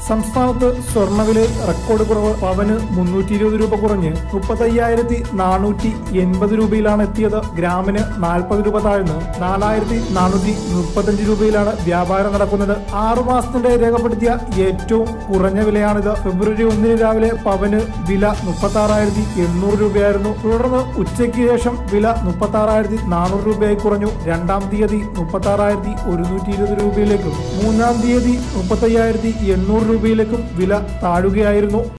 സംസ്ഥാനത്ത് സ്വർണ്ണവില റെക്കോർഡ് കുറവ് പവന് മുന്നൂറ്റി ഇരുപത് രൂപ കുറഞ്ഞ് മുപ്പത്തയ്യായിരത്തി നാനൂറ്റി എൺപത് രൂപയിലാണ് എത്തിയത് ഗ്രാമിന് നാൽപ്പത് രൂപ താഴ്ന്ന് നാലായിരത്തി നാനൂറ്റി മുപ്പത്തഞ്ച് രൂപയിലാണ് വ്യാപാരം നടക്കുന്നത് ആറു മാസത്തിന്റെ രേഖപ്പെടുത്തിയ ഏറ്റവും കുറഞ്ഞ വിലയാണിത് ഫെബ്രുവരി ഒന്നിന് രാവിലെ പവന് വില മുപ്പത്തി ആറായിരത്തി എണ്ണൂറ് രൂപയായിരുന്നു തുടർന്ന് ഉച്ചയ്ക്ക് ശേഷം വില മുപ്പത്തി ആറായിരത്തി നാനൂറ് രൂപയായി കുറഞ്ഞു രണ്ടാം തീയതി മുപ്പത്തി ആറായിരത്തി ഒരുന്നൂറ്റി ഇരുപത് രൂപയിലേക്കും മൂന്നാം തീയതി മുപ്പത്തയ്യായിരത്തി എണ്ണൂറ് രൂപയിലേക്കും വില താഴുകയായിരുന്നു